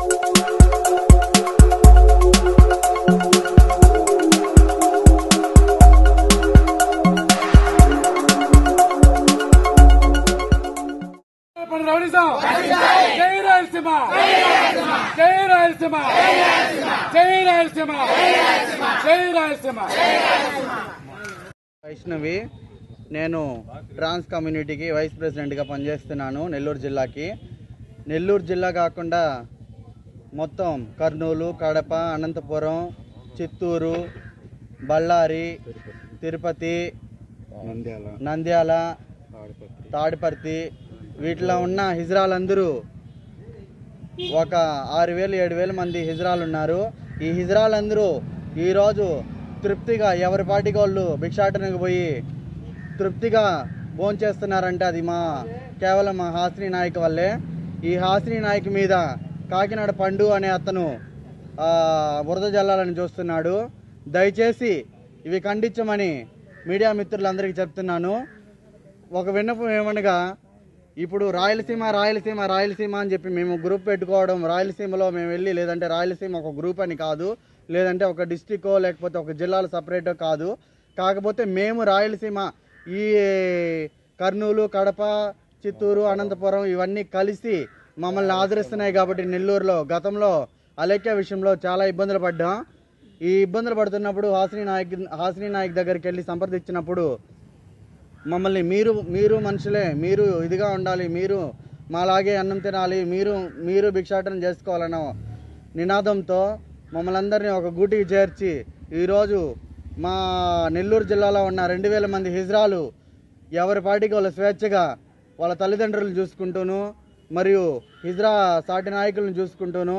పని రవణిజం జై రాయలసీమ జై రాయలసీమ జై రాయలసీమ జై రాయలసీమ వైష్ణవి నేను ట్రాన్స్ కమ్యూనిటీకి వైస్ ప్రెసిడెంట్గా పనిచేస్తున్నాను నెల్లూరు జిల్లాకి నెల్లూరు జిల్లా కాకుండా మొత్తం కర్నూలు కడప అనంతపురం చిత్తూరు బళ్ళారి తిరుపతి నంద్యాల తాడిపర్తి వీటిలో ఉన్న హిజ్రాలందరూ ఒక ఆరు వేలు ఏడు వేల మంది హిజ్రాలు ఉన్నారు ఈ హిజ్రాలందరూ ఈరోజు తృప్తిగా ఎవరి పాటికి వాళ్ళు భిక్షాటనకు పోయి తృప్తిగా భోంచేస్తున్నారంటే అది మా కేవలం మా హాసిని నాయక్ వల్లే ఈ హాసిని నాయక్ మీద కాకినాడ పండు అనే అతను ఆ, బురద జల్లాలని చూస్తున్నాడు దయచేసి ఇవి ఖండించమని మీడియా మిత్రులందరికీ చెప్తున్నాను ఒక విన్నపం ఏమనగా ఇప్పుడు రాయలసీమ రాయలసీమ రాయలసీమ అని చెప్పి మేము గ్రూప్ పెట్టుకోవడం రాయలసీమలో మేము వెళ్ళి లేదంటే రాయలసీమ ఒక గ్రూప్ అని కాదు లేదంటే ఒక డిస్టికో లేకపోతే ఒక జిల్లాలో సపరేటో కాదు కాకపోతే మేము రాయలసీమ ఈ కర్నూలు కడప చిత్తూరు అనంతపురం ఇవన్నీ కలిసి మమ్మల్ని ఆదరిస్తున్నాయి కాబట్టి నెల్లూరులో గతంలో అలేఖ్య విషయంలో చాలా ఇబ్బందులు పడ్డాం ఈ ఇబ్బందులు పడుతున్నప్పుడు హాసిని నాయక్ హాసిని నాయక్ దగ్గరికి వెళ్ళి సంప్రదించినప్పుడు మమ్మల్ని మీరు మీరు మనుషులే మీరు ఇదిగా ఉండాలి మీరు మాలాగే అన్నం తినాలి మీరు మీరు భిక్షాటన చేసుకోవాలన్న నినాదంతో మమ్మల్ని అందరినీ ఒక గూటికి చేర్చి ఈరోజు మా నెల్లూరు జిల్లాలో ఉన్న రెండు వేల మంది హిజ్రాలు ఎవరి పాటికి వాళ్ళ స్వేచ్ఛగా వాళ్ళ తల్లిదండ్రులను చూసుకుంటూను మరియు హిజ్రా సాటి నాయకులను చూసుకుంటూను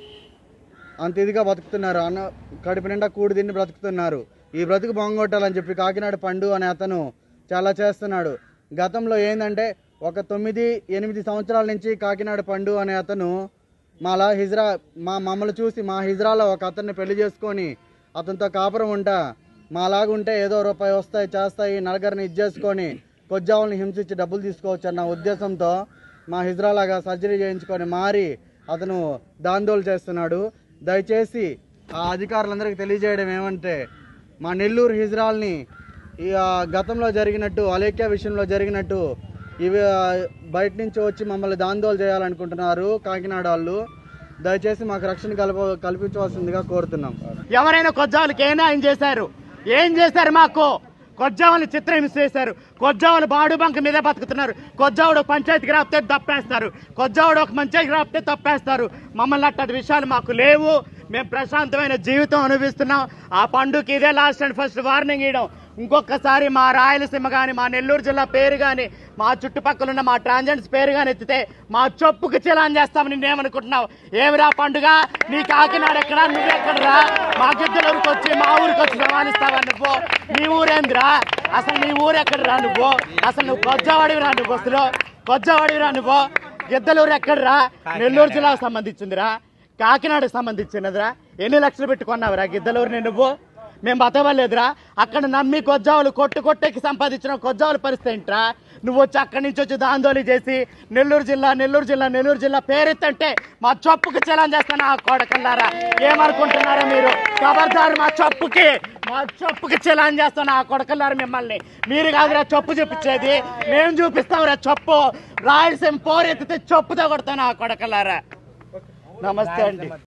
అంత ఇదిగా బతుకుతున్నారు అన్న కడుపు నిండా కూడి తిండి బ్రతుకుతున్నారు ఈ బ్రతుకు బాగొట్టాలని చెప్పి కాకినాడ పండు అనే అతను చాలా చేస్తున్నాడు గతంలో ఏంటంటే ఒక తొమ్మిది ఎనిమిది సంవత్సరాల నుంచి కాకినాడ పండు అనే అతను మాలా హిజ్రా మా మమ్మల్ని చూసి మా హిజ్రాలో ఒక అతన్ని పెళ్లి చేసుకొని అతనితో కాపురం ఉంటా మాలాగా ఉంటే ఏదో రూపాయి వస్తాయి చేస్తాయి నలుగురిని ఇచ్చేసుకొని కొజ్జావుల్ని హింసించి డబ్బులు తీసుకోవచ్చు అన్న ఉద్దేశంతో మా హిజ్రాలాగా సర్జరీ చేయించుకొని మారి అతను దాందోలు చేస్తున్నాడు దయచేసి ఆ అధికారులందరికీ తెలియజేయడం ఏమంటే మా నెల్లూరు హిజ్రాల్ని ఈ ఆ, గతంలో జరిగినట్టు అలేఖ్య విషయంలో జరిగినట్టు ఇవి ఆ, బయట నుంచి వచ్చి మమ్మల్ని దాందోలు చేయాలనుకుంటున్నారు కాకినాడ వాళ్ళు దయచేసి మాకు రక్షణ కల్ప కల్పించవలసిందిగా కోరుతున్నాం ఎవరైనా కొజ్జావులకి ఏ న్యాయం చేశారు ఏం చేశారు మాకు కొజ్జావులు చిత్రహింస చేశారు కొజ్జావులు బాడు బంక మీదే బతుకుతున్నారు కొజ్జావుడు ఒక పంచాయతీకి రాపితే తప్పేస్తారు కొజ్జావుడు ఒక పంచాయతీకి రాపితే తప్పేస్తారు మమ్మల్ని అట్టటి విషయాలు మాకు లేవు మేము ప్రశాంతమైన జీవితం అనుభవిస్తున్నాం ఆ పండుగకి ఇదే లాస్ట్ అండ్ ఫస్ట్ వార్నింగ్ ఇవ్వడం ఇంకొకసారి మా రాయలసీమ కానీ మా నెల్లూరు జిల్లా పేరు కానీ మా చుట్టుపక్కల ఉన్న మా ట్రాన్జెంట్స్ పేరు కానీ ఎత్తితే మా చొప్పుకు చిలాన్ చేస్తామని నేనేమనుకుంటున్నావు ఏమిరా పండుగ నీ కాకినాడ ఎక్కడా నువ్వెక్కడరా మా గిద్దలూరుకి వచ్చి మా ఊరికి వచ్చి సమానిస్తావా నువ్వు నీ ఊరేందిరా అసలు నీ ఊరు ఎక్కడరా నువ్వు అసలు నువ్వు కొజ్జావాడివిరా నువ్వు అసలు కొజ్జావాడివిరా నువ్వు గిద్దలూరు ఎక్కడరా నెల్లూరు జిల్లాకు సంబంధించిందిరా కాకినాడకు సంబంధించినదిరా ఎన్ని లక్షలు పెట్టుకున్నావురా గిద్దలూరుని నువ్వు మేము బతవలేదురా అక్కడ నమ్మి కొజ్జావులు కొట్టు కొట్టేకి సంపాదించిన కొజ్జావుల పరిస్థితి ఏంట్రా నువ్వు వచ్చి అక్కడి నుంచి వచ్చి దాందోళి చేసి నెల్లూరు జిల్లా నెల్లూరు జిల్లా నెల్లూరు జిల్లా పేరెత్తంటే మా చొప్పుకి చలాన్ చేస్తాను ఆ కొడకల్లారా ఏమనుకుంటున్నారా మీరు ఖబర్దారు మా చొప్పుకి మా చొప్పుకి చలాన్ చేస్తాను ఆ కొడకల్లారా మిమ్మల్ని మీరు కాదురా చొప్పు చూపించేది మేము చూపిస్తాంరా చొప్పు రాయలసీమ పోరెత్తితే చొప్పుతో కొడతాను ఆ కొడకల్లారా నమస్తే అండి